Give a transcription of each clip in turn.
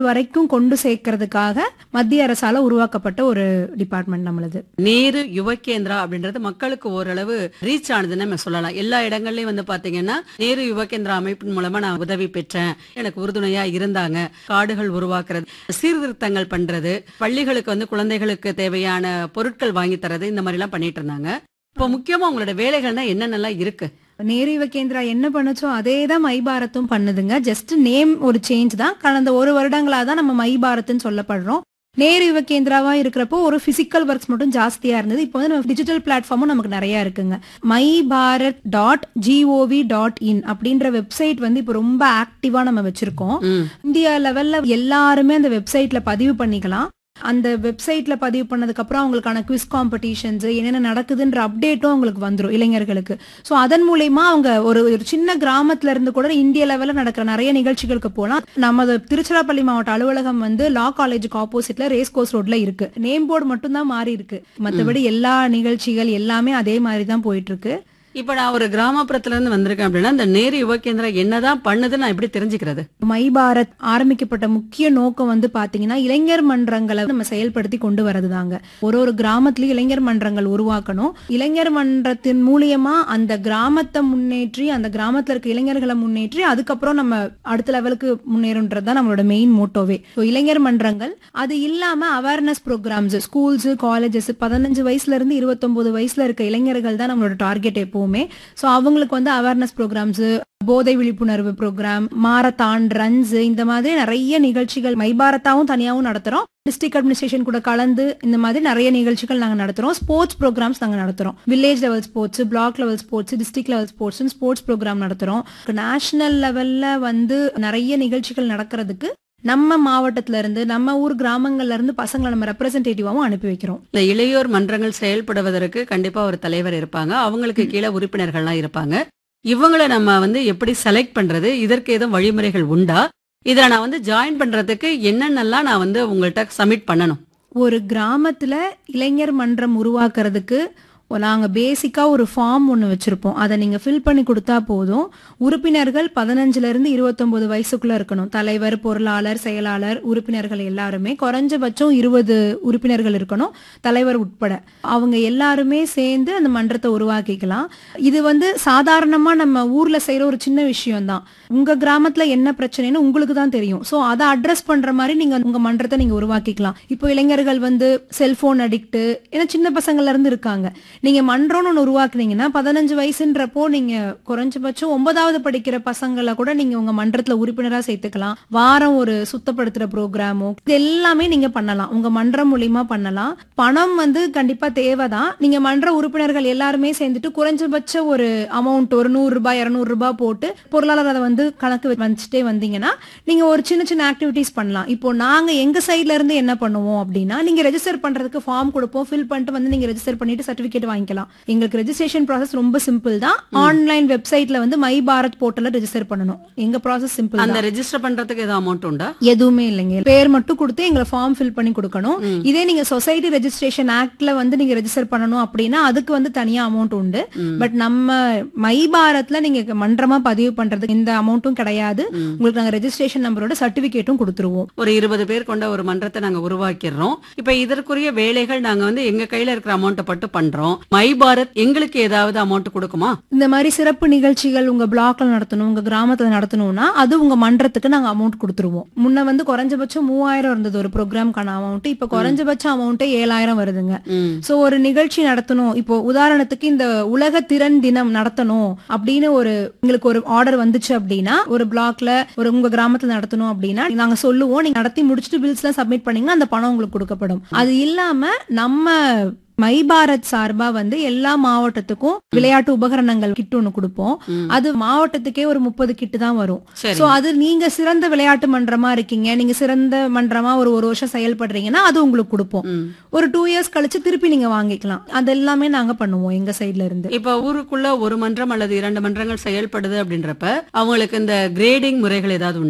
வரைக்கும் கொண்டு சேர்க்கறதுக்காக மத்திய அரசால உருவாக்கப்பட்ட ஒரு டிபார்ட்மெண்ட் நம்மளது நேரு யுவ கேந்திரா அப்படின்றது மக்களுக்கு ஓரளவு ரீச் ஆனதுன்னு நம்ம சொல்லலாம் எல்லா இடங்கள்லயும் வந்து பாத்தீங்கன்னா நேரு யுவ கேந்திரா அமைப்பின் மூலமா நான் உதவி பெற்றேன் எனக்கு உறுதுணையா இருந்தாங்க காடுகள் உருவாக்குறது சீர்திருத்தங்கள் பண்றது பள்ளிகளுக்கு வந்து குழந்தைகளுக்கு தேவையான பொருட்கள் வாங்கி தரது இந்த மாதிரி எல்லாம் பண்ணிட்டு இருந்தாங்க இப்போ முக்கியமா உங்களோட வேலைகள்னா என்னென்னலாம் இருக்கு நேரு யுவ கேந்திரா என்ன பண்ணுச்சோ அதே தான் மை பாரத்தும் பண்ணுதுங்க ஜஸ்ட் நேம் ஒரு சேஞ்ச் தான் கடந்த ஒரு வருடங்களா தான் நம்ம மை பாரத்னு சொல்லப்படுறோம் நேரு யுவ கேந்திராவா இருக்கிறப்போ ஒரு பிசிக்கல் ஒர்க்ஸ் மட்டும் ஜாஸ்தியா இருந்தது இப்போ வந்து நம்ம டிஜிட்டல் பிளாட்ஃபார்மும் நமக்கு நிறைய இருக்குங்க my Bharat dot GOV dot in அப்படின்ற வெப்சைட் வந்து இப்போ ரொம்ப ஆக்டிவா நம்ம வச்சிருக்கோம் ம். இந்தியா லெவல்ல எல்லாருமே அந்த வெப்சைட்ல பதிவு பண்ணிக்கலாம் அந்த வெப்சைட்ல பதிவு பண்ணதுக்கு அப்புறம் அவங்களுக்கான குவிஸ் காம்படிஷன்ஸ் என்னென்ன நடக்குதுன்ற அப்டேட்டும் அவங்களுக்கு வந்துரும் இளைஞர்களுக்கு சோ அதன் மூலியமா அவங்க ஒரு ஒரு சின்ன கிராமத்துல இருந்து கூட இந்திய லெவல்ல நடக்கிற நிறைய நிகழ்ச்சிகளுக்கு போலாம் நமது திருச்சிராப்பள்ளி மாவட்ட அலுவலகம் வந்து லா காலேஜுக்கு ஆப்போசிட்ல ரேஸ் கோர்ஸ் ரோட்ல இருக்கு நேம் போர்டு மட்டும் தான் மாறி இருக்கு மத்தபடி எல்லா நிகழ்ச்சிகள் எல்லாமே அதே மாதிரி தான் போயிட்டு இருக்கு இப்ப நான் ஒரு கிராமப்புறத்துல இருந்து வந்திருக்கேன் அப்படின்னா இந்த நேரு யுவ கேந்திரா என்னதான் பண்ணுதுன்னு நான் எப்படி தெரிஞ்சுக்கிறது மை பாரத் ஆரம்பிக்கப்பட்ட முக்கிய நோக்கம் வந்து பாத்தீங்கன்னா இளைஞர் மன்றங்களை நம்ம செயல்படுத்தி கொண்டு வரதுதாங்க ஒரு ஒரு கிராமத்திலயும் இளைஞர் மன்றங்கள் உருவாக்கணும் இளைஞர் மன்றத்தின் மூலியமா அந்த கிராமத்தை முன்னேற்றி அந்த கிராமத்துல இருக்க இளைஞர்களை முன்னேற்றி அதுக்கப்புறம் நம்ம அடுத்த லெவலுக்கு முன்னேறுன்றது தான் நம்மளோட மெயின் மோட்டோவே So, இளைஞர் மன்றங்கள் அது இல்லாம அவேர்னஸ் ப்ரோக்ராம்ஸ் ஸ்கூல்ஸ் காலேஜஸ் பதினஞ்சு வயசுல இருந்து இருபத்தொன்பது வயசுல இருக்க இளைஞர்கள் தான் நம்மளோட டார்கெட் எப்பவுமே சோ அவங்களுக்கு வந்து அவேர்னஸ் ப்ரோக்ராம்ஸ் போதை விழிப்புணர்வு ப்ரோக்ராம் மாரத்தான் ரன்ஸ் இந்த மாதிரி நிறைய நிகழ்ச்சிகள் மைபாரத்தாவும் தனியாவும் நடத்துறோம் டிஸ்ட்ரிக்ட் அட்மினிஸ்ட்ரேஷன் கூட கலந்து இந்த மாதிரி நிறைய நிகழ்ச்சிகள் நாங்க நடத்துறோம் ஸ்போர்ட்ஸ் ப்ரோக்ராம்ஸ் நாங்க நடத்துறோம் village level sports block level sports district level sports sports program நடத்துறோம் நேஷனல் லெவல்ல வந்து நிறைய நிகழ்ச்சிகள் நடக்கிறதுக்கு நம்ம மாவட்டத்துல இருந்து நம்ம ஊர் கிராமங்கள்ல இருந்து பசங்களை நம்ம ரெப்ரசன்டேட்டிவாவும் அனுப்பி வைக்கிறோம் இந்த இளையோர் மன்றங்கள் செயல்படுவதற்கு கண்டிப்பா ஒரு தலைவர் இருப்பாங்க அவங்களுக்கு கீழே உறுப்பினர்கள்லாம் இருப்பாங்க இவங்கள நம்ம வந்து எப்படி செலக்ட் பண்றது இதற்கு எதுவும் வழிமுறைகள் உண்டா இதுல நான் வந்து ஜாயின் பண்றதுக்கு என்னென்னலாம் நான் வந்து உங்கள்கிட்ட சப்மிட் பண்ணணும் ஒரு கிராமத்துல இளைஞர் மன்றம் உருவாக்குறதுக்கு நாங்க பேசிக்கா ஒரு ஃபார்ம் ஒன்னு வச்சிருப்போம் அதை நீங்க ஃபில் பண்ணி கொடுத்தா போதும் உறுப்பினர்கள் பதினஞ்சுல இருந்து இருபத்தொன்பது வயசுக்குள்ள இருக்கணும் தலைவர் பொருளாளர் செயலாளர் உறுப்பினர்கள் எல்லாருமே குறைஞ்சபட்சம் இருபது உறுப்பினர்கள் இருக்கணும் தலைவர் உட்பட அவங்க எல்லாருமே சேர்ந்து அந்த மன்றத்தை உருவாக்கிக்கலாம் இது வந்து சாதாரணமா நம்ம ஊர்ல செய்யற ஒரு சின்ன விஷயம் தான் உங்க கிராமத்துல என்ன பிரச்சனைன்னு உங்களுக்கு தான் தெரியும் சோ அதை அட்ரஸ் பண்ற மாதிரி நீங்க உங்க மன்றத்தை நீங்க உருவாக்கிக்கலாம் இப்போ இளைஞர்கள் வந்து செல்போன் அடிக்ட் ஏன்னா சின்ன பசங்கள்ல இருந்து இருக்காங்க நீங்க மன்றம்னு ஒன்று உருவாக்குனீங்கன்னா பதினஞ்சு வயசுன்றப்போ நீங்க குறைஞ்சபட்சம் ஒன்பதாவது படிக்கிற பசங்களை கூட நீங்க உங்க மன்றத்துல உறுப்பினரா சேர்த்துக்கலாம் வாரம் ஒரு சுத்தப்படுத்துற ப்ரோக்ராமோ இது எல்லாமே நீங்க பண்ணலாம் உங்க மன்றம் மூலியமா பண்ணலாம் பணம் வந்து கண்டிப்பா தேவைதான் நீங்க மன்ற உறுப்பினர்கள் எல்லாருமே சேர்ந்துட்டு குறைஞ்சபட்ச ஒரு அமௌண்ட் ஒரு நூறு ரூபாய் இருநூறு ரூபாய் போட்டு பொருளாளர் அதை வந்து கணக்கு வச்சுட்டே வந்தீங்கன்னா நீங்க ஒரு சின்ன சின்ன ஆக்டிவிட்டிஸ் பண்ணலாம் இப்போ நாங்க எங்க சைட்ல இருந்து என்ன பண்ணுவோம் அப்படின்னா நீங்க ரெஜிஸ்டர் பண்றதுக்கு ஃபார்ம் கொடுப்போம் ஃபில் பண்ணிட்டு வந்து நீங்க ரெஜிஸ்டர் பண்ணிட்டு சர்டிபிகேட் வாங்கிக்கலாம் எங்களுக்கு ரெஜிஸ்ட்ரேஷன் ப்ராசஸ் ரொம்ப சிம்பிள் தான் ஆன்லைன் வெப்சைட்ல வந்து மை பாரத் போர்ட்டல்ல ரெஜிஸ்டர் பண்ணணும் எங்க ப்ராசஸ் சிம்பிள் அந்த தான் ரெஜிஸ்டர் பண்றதுக்கு எதுவும் அமௌண்ட் உண்டா எதுவுமே இல்லைங்க பேர் மட்டும் கொடுத்து எங்களை ஃபார்ம் ஃபில் பண்ணி கொடுக்கணும் இதே நீங்க சொசைட்டி ரெஜிஸ்ட்ரேஷன் ஆக்ட்ல வந்து நீங்க ரெஜிஸ்டர் பண்ணணும் அப்படின்னா அதுக்கு வந்து தனியா அமௌண்ட் உண்டு பட் நம்ம மை பாரத்ல நீங்க மன்றமா பதிவு பண்றதுக்கு இந்த அமௌண்ட்டும் கிடையாது உங்களுக்கு நாங்க ரெஜிஸ்ட்ரேஷன் நம்பரோட சர்டிபிகேட்டும் கொடுத்துருவோம் ஒரு இருபது பேர் கொண்ட ஒரு மன்றத்தை நாங்க உருவாக்கிடுறோம் இப்ப இதற்குரிய வேலைகள் நாங்க வந்து எங்க கையில இருக்கிற அமௌண்ட்டை பட்டு பண்றோம் மை பாரத் எங்களுக்கு ஏதாவது அமௌண்ட் கொடுக்குமா இந்த மாதிரி சிறப்பு நிகழ்ச்சிகள் உங்க பிளாக்ல நடத்தணும் உங்க கிராமத்துல நடத்தணும்னா அது உங்க மன்றத்துக்கு நாங்க அமௌண்ட் கொடுத்துருவோம் முன்ன வந்து குறைஞ்சபட்சம் மூவாயிரம் இருந்தது ஒரு ப்ரோக்ராம்க்கான அமௌண்ட் இப்ப குறைஞ்சபட்ச அமௌண்ட்டே ஏழாயிரம் வருதுங்க ம். சோ ஒரு நிகழ்ச்சி நடத்தணும் இப்போ உதாரணத்துக்கு இந்த உலக திறன் தினம் நடத்தணும் அப்படின்னு ஒரு உங்களுக்கு ஒரு ஆர்டர் வந்துச்சு அப்படின்னா ஒரு பிளாக்ல ஒரு உங்க கிராமத்துல நடத்தணும் அப்படின்னா நாங்க சொல்லுவோம் நீங்க நடத்தி முடிச்சுட்டு பில்ஸ் எல்லாம் சப்மிட் பண்ணீங்கன்னா அந்த பணம் உங்களுக்கு கொடுக்கப்படும் அது இல்லாம நம்ம மை பாரத் சார்பா வந்து எல்லா மாவட்டத்துக்கும் விளையாட்டு உபகரணங்கள் கிட் ஒண்ணு கொடுப்போம் அது மாவட்டத்துக்கே ஒரு முப்பது கிட்டு தான் வரும் சரி சோ அது நீங்க சிறந்த விளையாட்டு மன்றமா இருக்கீங்க நீங்க சிறந்த மன்றமா ஒரு ஒரு வருஷம் செயல்படுறீங்கன்னா அது உங்களுக்கு கொடுப்போம் ம். ஒரு டூ இயர்ஸ் கழிச்சு திருப்பி நீங்க வாங்கிக்கலாம் அது எல்லாமே நாங்க பண்ணுவோம் எங்க சைடுல இருந்து இப்ப ஊருக்குள்ள ஒரு மன்றம் அல்லது இரண்டு மன்றங்கள் செயல்படுது அப்படின்றப்ப அவங்களுக்கு இந்த கிரேடிங் முறைகள் ஏதாவது உண்டா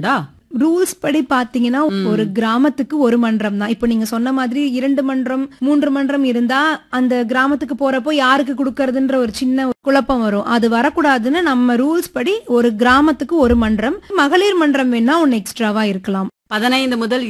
ரூல்ஸ் படி பாத்தீங்கன்னா ஒரு கிராமத்துக்கு ஒரு மன்றம் தான் இப்போ நீங்க சொன்ன மாதிரி இரண்டு மன்றம் மூன்று மன்றம் இருந்தா அந்த கிராமத்துக்கு போறப்போ யாருக்கு கொடுக்கறதுன்ற ஒரு சின்ன குழப்பம் வரும் அது வரக்கூடாதுன்னு நம்ம ரூல்ஸ் படி ஒரு கிராமத்துக்கு ஒரு மன்றம் மகளிர் மன்றம் வேணா ஒன்னு எக்ஸ்ட்ராவா இருக்கலாம் பதினைந்து முதல்